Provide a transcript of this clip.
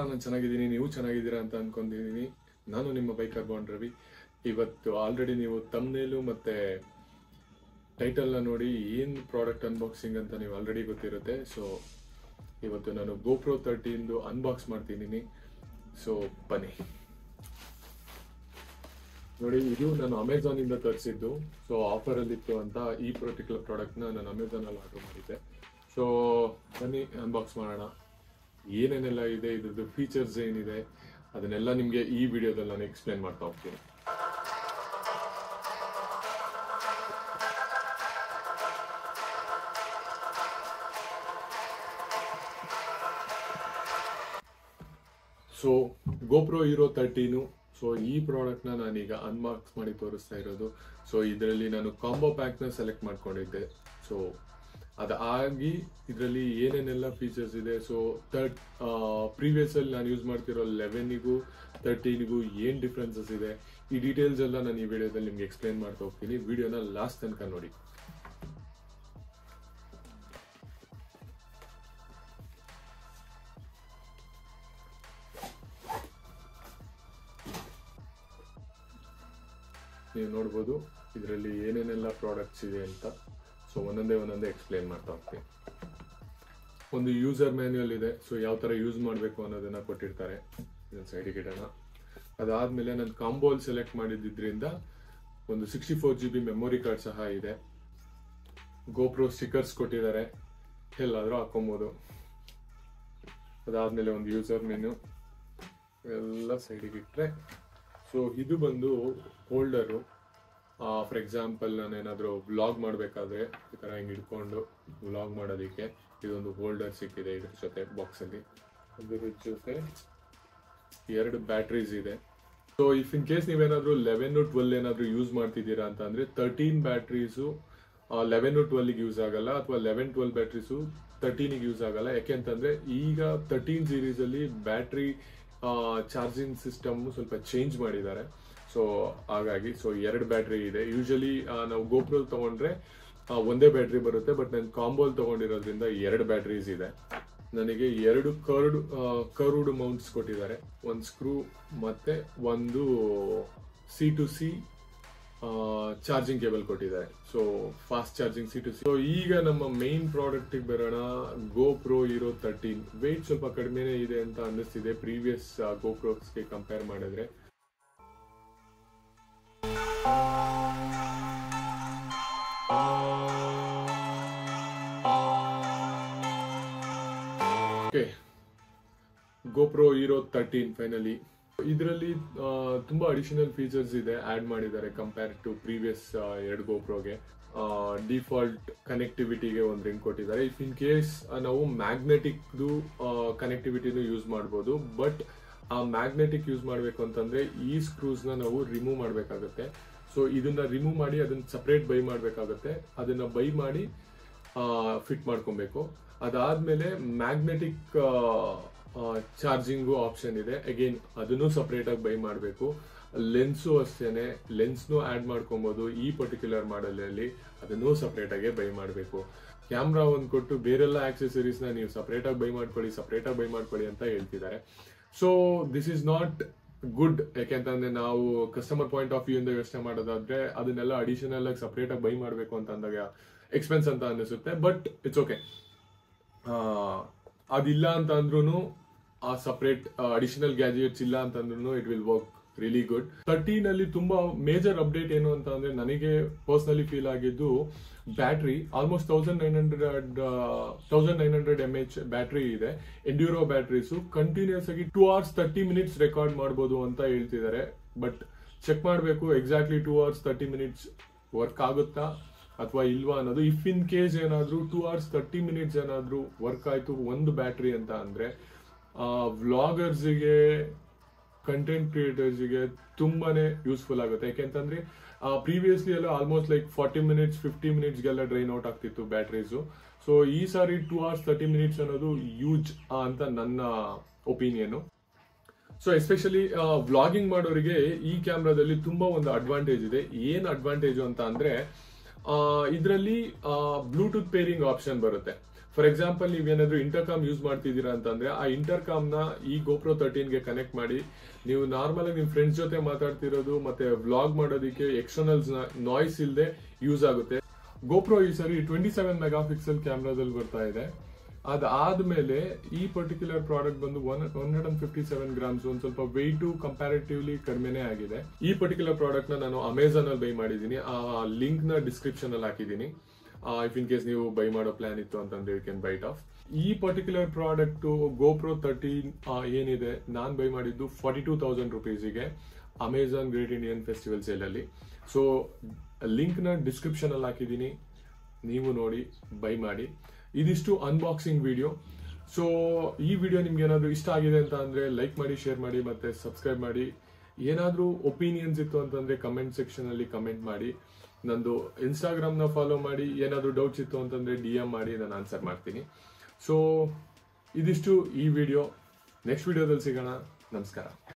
ನಾನು ಚೆನ್ನಾಗಿದ್ದೀನಿ ನೀವು ಚೆನ್ನಾಗಿದ್ದೀರಾ ಅಂತ ಅನ್ಕೊಂಡಿದ್ದೀನಿ ನಾನು ನಿಮ್ಮ ಬೈಕರ್ ಬಾಂಡ್ ರವಿ ಇವತ್ತು ಆಲ್ರೆಡಿ ನೀವು ತಮ್ನೇಲು ಮತ್ತೆ ಟೈಟಲ್ನ ನೋಡಿ ಏನು ಪ್ರಾಡಕ್ಟ್ ಅನ್ಬಾಕ್ಸಿಂಗ್ ಅಂತ ನೀವು ಆಲ್ರೆಡಿ ಗೊತ್ತಿರುತ್ತೆ ಸೊ ಇವತ್ತು ನಾನು ಗೋಪ್ರೋ ತರ್ಟಿಂದು ಅನ್ಬಾಕ್ಸ್ ಮಾಡ್ತಿದ್ದೀನಿ ಸೊ ಬನ್ನಿ ನೋಡಿ ಇದು ನಾನು ಅಮೆಝಾನ್ ಇಂದ ತರಿಸಿದ್ದು ಸೊ ಆಫರ್ ಅಲ್ಲಿ ಇತ್ತು ಅಂತ ಈ ಪರ್ಟಿಕ್ಯುಲರ್ ಪ್ರಾಡಕ್ಟ್ ನ ನಾನು ಅಮೆಝಾನ್ ಅಲ್ಲಿ ಆರ್ಡರ್ ಮಾಡಿದ್ದೆ ಸೊ ಬನ್ನಿ ಅನ್ಬಾಕ್ಸ್ ಮಾಡೋಣ ಏನೇನೆಲ್ಲ ಇದೆ ಇದ್ರದ್ದು ಫೀಚರ್ಸ್ ಏನಿದೆ ಅದನ್ನೆಲ್ಲ ನಿಮಗೆ ಈ ವಿಡಿಯೋದಲ್ಲಿ ನಾನು ಎಕ್ಸ್ಪ್ಲೇನ್ ಮಾಡ್ತಾ ಹೋಗ್ತೀನಿ so GoPro hero thirteen so ಈ ಪ್ರಾಡಕ್ಟ್ನ ನಾನೀಗ ಅನ್ಬಾಕ್ಸ್ ಮಾಡಿ ತೋರಿಸ್ತಾ ಇರೋದು ಸೊ ಇದರಲ್ಲಿ ನಾನು ಕಾಂಬೋ ಪ್ಯಾಕ್ನ ಸೆಲೆಕ್ಟ್ ಮಾಡ್ಕೊಂಡಿದ್ದೆ ಸೊ ಅದಾಗಿ ಇದರಲ್ಲಿ ಏನೇನೆಲ್ಲ ಫೀಚರ್ಸ್ ಇದೆ ಸೊ ತರ್ಟ್ ಪ್ರೀವಿಯಸ್ ಅಲ್ಲಿ ನಾನು ಯೂಸ್ ಮಾಡ್ತಿರೋ ಲೆವೆನಿಗೂ ತರ್ಟೀನಿಗೂ ಏನು ಡಿಫ್ರೆನ್ಸಸ್ ಇದೆ ಈ ಡೀಟೇಲ್ಸ್ ಎಲ್ಲ ನಾನು ಈ ವಿಡಿಯೋದಲ್ಲಿ ನಿಮ್ಗೆ ಎಕ್ಸ್ಪ್ಲೇನ್ ಮಾಡ್ತಾ ಹೋಗ್ತೀನಿ ವಿಡಿಯೋನ ಲಾಸ್ಟ್ ತನಕ ನೋಡಿ ನೀವು ನೋಡ್ಬೋದು ಇದರಲ್ಲಿ ಏನೇನೆಲ್ಲ ಪ್ರಾಡಕ್ಟ್ಸ್ ಇದೆ ಅಂತ ಸೊ ಒಂದೊಂದೇ ಒಂದೊಂದೇ ಎಕ್ಸ್ಪ್ಲೇನ್ ಮಾಡ್ತಾ ಹೋಗ್ತೀನಿ ಒಂದು ಯೂಸರ್ ಮ್ಯಾನ್ಯುಯಲ್ ಇದೆ ಸೊ ಯಾವ ಥರ ಯೂಸ್ ಮಾಡಬೇಕು ಅನ್ನೋದನ್ನ ಕೊಟ್ಟಿರ್ತಾರೆ ಇದನ್ನ ಸೈಡಿಗೆ ಇಡೋಣ ಅದಾದ್ಮೇಲೆ ನಾನು ಕಾಂಬೋಲ್ ಸೆಲೆಕ್ಟ್ ಮಾಡಿದ್ರಿಂದ ಒಂದು sixty four G B memory card ಸಹ ಇದೆ ಗೋಪ್ರೋ ಸ್ಟಿಕರ್ಸ್ ಕೊಟ್ಟಿದ್ದಾರೆ ಎಲ್ಲಾದರೂ ಹಾಕೊಬೋದು ಅದಾದ್ಮೇಲೆ ಒಂದು ಯೂಸರ್ ಮೆನು ಎಲ್ಲ ಸೈಡಿಗೆ ಇಟ್ಟರೆ ಸೊ ಇದು ಬಂದು ಹೋಲ್ಡರು ಫಾರ್ ಎಕ್ಸಾಂಪಲ್ ನಾನು ಏನಾದರೂ ವ್ಲಾಗ್ ಮಾಡಬೇಕಾದ್ರೆ ಈ ಥರ ಹಿಂಗೆ ಇಟ್ಕೊಂಡು ವ್ಲಾಗ್ ಮಾಡೋದಕ್ಕೆ ಇದೊಂದು ಹೋಲ್ಡರ್ ಸಿಕ್ಕಿದೆ ಇದ್ರ ಜೊತೆ ಬಾಕ್ಸಲ್ಲಿ ಅದ್ರ ಜೊತೆ ಎರಡು ಬ್ಯಾಟ್ರೀಸ್ ಇದೆ ಸೊ ಇಫ್ ಇನ್ ಕೇಸ್ ನೀವೇನಾದರೂ ಲೆವೆನ್ ಟ್ವೆಲ್ ಏನಾದರೂ ಯೂಸ್ ಮಾಡ್ತಿದ್ದೀರಾ ಅಂತ ಅಂದರೆ ತರ್ಟೀನ್ ಬ್ಯಾಟ್ರೀಸು ಲೆವೆನ್ ಟ್ವೆಲ್ಗೆ ಯೂಸ್ ಆಗಲ್ಲ ಅಥವಾ ಲೆವೆನ್ ಟ್ವೆಲ್ ಬ್ಯಾಟ್ರೀಸು ತರ್ಟೀನಿಗೆ ಯೂಸ್ ಆಗಲ್ಲ ಯಾಕೆಂತಂದ್ರೆ ಈಗ ತರ್ಟೀನ್ ಸೀರೀಸಲ್ಲಿ ಬ್ಯಾಟ್ರಿ ಚಾರ್ಜಿಂಗ್ ಸಿಸ್ಟಮ್ ಸ್ವಲ್ಪ ಚೇಂಜ್ ಮಾಡಿದ್ದಾರೆ ಸೊ ಹಾಗಾಗಿ ಸೊ ಎರಡು ಬ್ಯಾಟ್ರಿ ಇದೆ ಯೂಶಲಿ ನಾವು ಗೋಪ್ರೋ ತಗೊಂಡ್ರೆ ಆ, ಒಂದೇ ಬ್ಯಾಟ್ರಿ ಬರುತ್ತೆ ಬಟ್ ನಾನು ಕಾಂಬೋಲ್ ತಗೊಂಡಿರೋದ್ರಿಂದ ಎರಡು ಬ್ಯಾಟ್ರೀಸ್ ಇದೆ ನನಗೆ ಎರಡು ಕರ್ಡ್ ಕರ್ವ್ಡ್ ಮೌಂಟ್ಸ್ ಕೊಟ್ಟಿದ್ದಾರೆ ಒಂದು ಸ್ಕ್ರೂ ಮತ್ತೆ ಒಂದು C to C charging cable ಕೊಟ್ಟಿದ್ದಾರೆ so fast charging C to C so ಈಗ ನಮ್ಮ ಮೇನ್ ಪ್ರಾಡಕ್ಟ್ ಬರೋಣ ಗೋ ಪ್ರೋ ಇರೋ ತರ್ಟೀನ್ ವೆಯ್ಟ್ ಸ್ವಲ್ಪ ಕಡಿಮೆನೇ ಇದೆ ಅಂತ ಅನ್ನಿಸ್ತಿದೆ ಪ್ರೀವಿಯಸ್ ಗೋ ಪ್ರೋಸ್ಗೆ ಕಂಪೇರ್ ಮಾಡಿದ್ರೆ okay GoPro Hero thirteen finally ಇದರಲ್ಲಿ ತುಂಬಾ ಅಡಿಷನಲ್ ಫೀಚರ್ಸ್ ಇದೆ ಆಡ್ ಮಾಡಿದ್ದಾರೆ ಕಂಪೇರ್ ಟು ಪ್ರೀವಿಯಸ್ ಎರಡು ಗೋಪ್ರೋಗೆ ಡಿಫಾಲ್ಟ್ ಕನೆಕ್ಟಿವಿಟಿಗೆ ಒಂದು ರಿಂಗ್ ಕೊಟ್ಟಿದ್ದಾರೆ ಇಫ್ ಇನ್ ಕೇಸ್ ನಾವು ಮ್ಯಾಗ್ನೆಟಿಕ್ದು ಕನೆಕ್ಟಿವಿಟಿನೂ ಯೂಸ್ ಮಾಡ್ಬೋದು ಬಟ್ ಆ ಮ್ಯಾಗ್ನೆಟಿಕ್ ಯೂಸ್ ಮಾಡಬೇಕು ಅಂತಂದ್ರೆ ಈ ಸ್ಕ್ರೂಸ್ನ ನಾವು ರಿಮೂವ್ ಮಾಡಬೇಕಾಗುತ್ತೆ ಸೊ ಇದನ್ನ ರಿಮೂವ್ ಮಾಡಿ ಅದನ್ನ ಸಪ್ರೇಟ್ ಬೈ ಮಾಡಬೇಕಾಗುತ್ತೆ ಅದನ್ನ ಬೈ ಮಾಡಿ ಫಿಟ್ ಮಾಡ್ಕೊಬೇಕು ಅದಾದ್ಮೇಲೆ ಮ್ಯಾಗ್ನೆಟಿಕ್ ಚಾರ್ಜಿಂಗು ಆಪ್ಷನ್ ಇದೆ ಅಗೇನ್ ಅದನ್ನು ಸಪ್ರೇಟ್ ಆಗಿ ಬೈ ಮಾಡಬೇಕು ಲೆನ್ಸು ಅಷ್ಟೇನೆ ಲೆನ್ಸ್ನು ಆಡ್ ಮಾಡ್ಕೊಬಹುದು ಈ ಪರ್ಟಿಕ್ಯುಲರ್ ಮಾಡೆಲ್ ಅಲ್ಲಿ ಅದನ್ನು ಸಪ್ರೇಟ್ ಆಗಿ ಬೈ ಮಾಡಬೇಕು ಕ್ಯಾಮ್ರಾ ಒಂದು ಕೊಟ್ಟು ಬೇರೆಲ್ಲ ಆಕ್ಸೆಸರೀಸ್ ನ ನೀವು ಸಪ್ರೇಟ್ ಆಗಿ ಬೈ ಮಾಡ್ಕೊಳ್ಳಿ ಸಪ್ರೇಟ್ ಆಗಿ ಬೈ ಮಾಡ್ಕೊಳ್ಳಿ ಅಂತ ಹೇಳ್ತಿದ್ದಾರೆ so this is not good ಯಾಕೆಂತಂದ್ರೆ ನಾವು ಕಸ್ಟಮರ್ ಪಾಯಿಂಟ್ ಆಫ್ ವ್ಯೂ ಇಂದ ಯೋಚನೆ ಮಾಡೋದಾದ್ರೆ ಅದನ್ನೆಲ್ಲ ಅಡಿಷನಲ್ ಆಗಿ ಸಪ್ರೇಟ್ ಆಗಿ ಬೈ ಮಾಡಬೇಕು ಅಂತ ಅಂದಾಗ ಎಕ್ಸ್ಪೆನ್ಸ್ ಅಂತ ಅನಿಸುತ್ತೆ ಬಟ್ ಇಟ್ಸ್ ಓಕೆ ಅದಿಲ್ಲ ಅಂತ ಅಂದ್ರೂ ಆ ಸಪ್ರೇಟ್ ಅಡಿಷನಲ್ ಗ್ಯಾಜೆಟ್ಸ್ ಇಲ್ಲ ಅಂತ ಅಂದ್ರೂ it will work really good thirteen ಅಲ್ಲಿ ತುಂಬಾ ಮೇಜರ್ ಅಪ್ಡೇಟ್ ಏನು ಅಂತ ಅಂದ್ರೆ ನನಗೆ ಪರ್ಸನಲಿ ಫೀಲ್ ಆಗಿದ್ದು battery almost thousand nine hundred thousand nine hundred M H battery ಇದೆ ಎಂಡ್ಯೂರೋ ಬ್ಯಾಟ್ರೀಸ್ ಕಂಟಿನ್ಯೂಸ್ ಆಗಿ two hours thirty minutes record ಮಾಡಬಹುದು ಅಂತ ಹೇಳ್ತಿದ್ದಾರೆ ಬಟ್ ಚೆಕ್ ಮಾಡಬೇಕು exactly two hours thirty minutes work ಆಗುತ್ತಾ ಅಥವಾ ಇಲ್ವಾ ಅನ್ನೋದು ಇಫ್ ಇನ್ ಕೇಸ್ ಏನಾದ್ರೂ ಟೂ ಅವರ್ಸ್ ತರ್ಟಿ ಮಿನಿಟ್ಸ್ ಏನಾದ್ರೂ ವರ್ಕ್ ಆಯ್ತು ಒಂದು ಬ್ಯಾಟ್ರಿ ಅಂತ ಅಂದ್ರೆ ವ್ಲಾಗರ್ಸ್ಗೆ ಕಂಟೆಂಟ್ ಕ್ರಿಯೇಟರ್ಸ್ಗೆ ತುಂಬಾನೇ ಯೂಸ್ಫುಲ್ ಆಗುತ್ತೆ ಯಾಕೆಂತಂದ್ರೆ ಪ್ರೀವಿಯಸ್ಲಿ ಎಲ್ಲ almost like forty minutes fifty ಮಿನಿಟ್ಸ್ಗೆಲ್ಲ ಡ್ರೈನ್ ಔಟ್ ಆಗ್ತಿತ್ತು ಬ್ಯಾಟ್ರೀಸು ಸೊ ಈ ಸಾರಿ ಟೂ ಅವರ್ಸ್ ತರ್ಟಿ ಮಿನಿಟ್ಸ್ ಅನ್ನೋದು ಯೂಜ್ ಅಂತ ನನ್ನ ಒಪಿನಿಯನ್ ಸೊ ಎಸ್ಪೆಷಲಿ ವ್ಲಾಗಿಂಗ್ ಮಾಡೋರಿಗೆ ಈ ಕ್ಯಾಮ್ರಾದಲ್ಲಿ ತುಂಬಾ ಒಂದು ಅಡ್ವಾಂಟೇಜ್ ಇದೆ ಏನ್ ಅಡ್ವಾಂಟೇಜ್ ಅಂತ ಅಂದ್ರೆ ಇದರಲ್ಲಿ ಬ್ಲೂಟೂತ್ ಪೇರಿಂಗ್ ಆಪ್ಷನ್ ಬರುತ್ತೆ ಫಾರ್ ಎಕ್ಸಾಂಪಲ್ ನೀವೇನಾದ್ರೂ ಇಂಟರ್ಕಾಮ್ ಯೂಸ್ ಮಾಡ್ತಿದ್ದೀರಾ ಅಂತಂದ್ರೆ ಆ ಇಂಟರ್ಕಾಮ್ ನ ಈ ಗೋಪ್ರೋ ತರ್ಟೀನ್ ಗೆ ಕನೆಕ್ಟ್ ಮಾಡಿ ನೀವು ನಾರ್ಮಲ್ ಆಗಿ ನಿಮ್ ಫ್ರೆಂಡ್ಸ್ ಜೊತೆ ಮಾತಾಡ್ತಿರೋದು ಮತ್ತೆ ವ್ಲಾಗ್ ಮಾಡೋದಕ್ಕೆ ಎಕ್ಸ್ಟರ್ನಲ್ಸ್ ನಾಯ್ಸ್ ಇಲ್ಲದೆ ಯೂಸ್ ಆಗುತ್ತೆ ಗೋಪ್ರೋ ಈ ಸರಿ ಟ್ವೆಂಟಿ ಸೆವೆನ್ ಮೆಗಾ ಪಿಕ್ಸೆಲ್ ಕ್ಯಾಮ್ರಾದಲ್ಲಿ ಬರ್ತಾ ಇದೆ ಅದಾದ್ಮೇಲೆ ಈ ಪರ್ಟಿಕ್ಯುಲರ್ ಪ್ರಾಡಕ್ಟ್ ಬಂದು one one hundred and fifty seven grams ಒಂದ್ ಸ್ವಲ್ಪ ವೆಯ್ಟು ಕಂಪ್ಯಾರಿಟಿವ್ಲಿ ಕಡಿಮೆನೇ ಆಗಿದೆ ಈ ಪರ್ಟಿಕ್ಯುಲರ್ ಪ್ರಾಡಕ್ಟ್ ನ ನಾನು ಅಮೆಝಾನ್ ಅಲ್ಲಿ ಬೈ ಮಾಡಿದ್ದೀನಿ ಆ ಲಿಂಕ್ ನ ಡಿಸ್ಕ್ರಿಪ್ಷನ್ ಅಲ್ಲಿ ಹಾಕಿದ್ದೀನಿ ಇಫ್ ಇನ್ ಕೇಸ್ ನೀವು ಬೈ ಮಾಡೋ ಪ್ಲಾನ್ ಇತ್ತು ಅಂತಂದ್ರೆ ಯು ಕ್ಯಾನ್ ಬೈಟ್ ಆಫ್ ಈ ಪರ್ಟಿಕ್ಯುಲರ್ ಪ್ರಾಡಕ್ಟ್ ಗೋಪ್ರೋ ತರ್ಟೀನ್ ಏನಿದೆ ನಾನ್ ಬೈ ಮಾಡಿದ್ದು ಫಾರ್ಟಿ ಟೂ ತೌಸಂಡ್ ರುಪೀಸಿಗೆ Amazon great Indian festival sale ಅಲ್ಲಿ ಸೊ ಲಿಂಕ್ ನ ಡಿಸ್ಕ್ರಿಪ್ಷನ್ ಅಲ್ಲಿ ಹಾಕಿದ್ದೀನಿ ನೀವು ನೋಡಿ ಬೈ ಮಾಡಿ ಇದಿಷ್ಟು ಅನ್ಬಾಕ್ಸಿಂಗ್ ವಿಡಿಯೋ ಸೊ ಈ ವಿಡಿಯೋ ನಿಮ್ಗೆ ಏನಾದ್ರು ಇಷ್ಟ ಆಗಿದೆ ಅಂತ ಅಂದ್ರೆ ಲೈಕ್ ಮಾಡಿ ಶೇರ್ ಮಾಡಿ ಮತ್ತೆ ಸಬ್ಸ್ಕ್ರೈಬ್ ಮಾಡಿ ಏನಾದ್ರೂ ಒಪಿನಿಯನ್ಸ್ ಇತ್ತು ಅಂತಂದ್ರೆ ಕಮೆಂಟ್ ಸೆಕ್ಷನ್ ಅಲ್ಲಿ ಕಮೆಂಟ್ ಮಾಡಿ ನಂದು ಇನ್ಸ್ಟಾಗ್ರಾಮ್ ನ ಫಾಲೋ ಮಾಡಿ ಏನಾದ್ರೂ ಡೌಟ್ಸ್ ಇತ್ತು ಅಂತಂದ್ರೆ ಡಿ ಎಂ ಮಾಡಿ ನಾನು ಆನ್ಸರ್ ಮಾಡ್ತೀನಿ ಸೊ ಇದಿಷ್ಟು ಈ ವಿಡಿಯೋ ನೆಕ್ಸ್ಟ್ ವಿಡಿಯೋದಲ್ಲಿ ಸಿಗೋಣ ನಮಸ್ಕಾರ